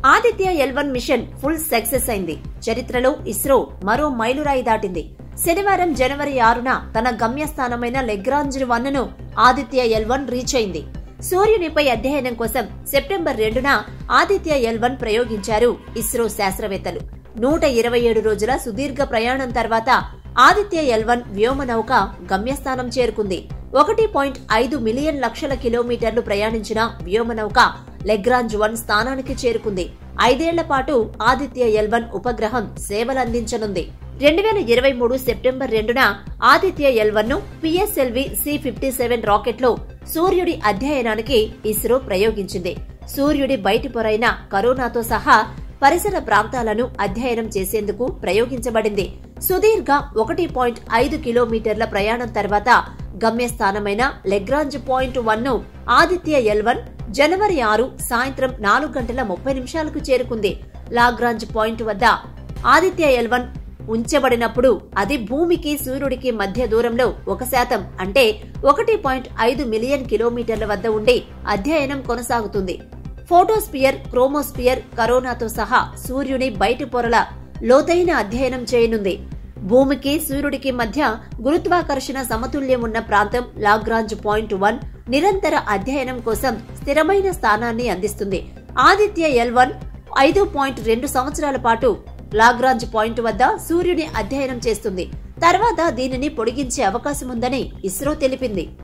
Aditya L one mission full success అయింది చరిత్రలో ఇస్రో మరో మైలురాయి దాటింది శనివారం జనవరి ఆరున తన గమ్యస్థానమైన లెగ్రాంజ్ వన్ ను ఆదిత్య ఎల్ వన్ రీచ్ అయింది సూర్యునిపై అధ్యయనం కోసం సెప్టెంబర్ రెండున ఆదిత్య ఎల్ వన్ ప్రయోగించారు ఇస్రో శాస్త్రవేత్తలు నూట ఇరవై ఏడు రోజుల సుదీర్ఘ ప్రయాణం తర్వాత ఆదిత్య ఎల్ వన్ వ్యోమనౌక గమ్యస్థానం చేరుకుంది ఒకటి పాయింట్ ఐదు మిలియన్ లక్షల కిలోమీటర్లు ప్రయాణించిన వ్యోమనౌక లెగ్రాంజ్ వన్ స్థానానికి చేరుకుంది ఐదేళ్ల పాటు ఆదిత్య ఎల్ వన్ ఉపగ్రహం సేవలందించనుంది రెండు వేల ఇరవై మూడు సెప్టెంబర్ రెండున ఆదిత్య ఎల్ వన్ ను PSLV C fifty seven rocket లో సూర్యుడి అధ్యయనానికి ఇస్రో ప్రయోగించింది సూర్యుడి బయటి పొరైన కరోనాతో సహా పరిసర ప్రాంతాలను అధ్యయనం చేసేందుకు ప్రయోగించబడింది సుదీర్ఘ ఒకటి పాయింట్ ఐదు కిలోమీటర్ల ప్రయాణం తర్వాత గమ్యస్థానమైన లెగ్రాంజ్ పాయింట్ వన్ ను ఆదిత్య ఎల్ వన్ జనవరి ఆరు సాయంత్రం నాలుగు గంటల ముప్పై నిమిషాలకు చేరుకుంది లాగ్రాంజ్ పాయింట్ వద్ద ఆదిత్య ఎల్ వన్ ఉంచబడినప్పుడు అది భూమికి సూర్యుడికి మధ్య దూరంలో ఒక శాతం అంటే ఒకటి పాయింట్ ఐదు మిలియన్ కిలోమీటర్ల వద్ద ఉండి అధ్యయనం కొనసాగుతుంది ఫోటోస్పియర్ క్రోమోస్పియర్ కరోనాతో సహా సూర్యుని బయటి పొరల లోతైన అధ్యయనం చేయనుంది భూమికి సూర్యుడికి మధ్య గురుత్వాకర్షణ సమతుల్యం ఉన్న ప్రాంతం లాగ్రాంజ్ పాయింట్ వన్ నిరంతర అధ్యయనం కోసం స్థిరమైన స్థానాన్ని అందిస్తుంది ఆదిత్య ఎల్ వన్ ఐదు పాయింట్ రెండు సంవత్సరాల పాటు లాగ్రాంజ్ పాయింట్ వద్ద సూర్యుని అధ్యయనం చేస్తుంది తర్వాత దీనిని పొడిగించే అవకాశం ఉందని ఇస్రో తెలిపింది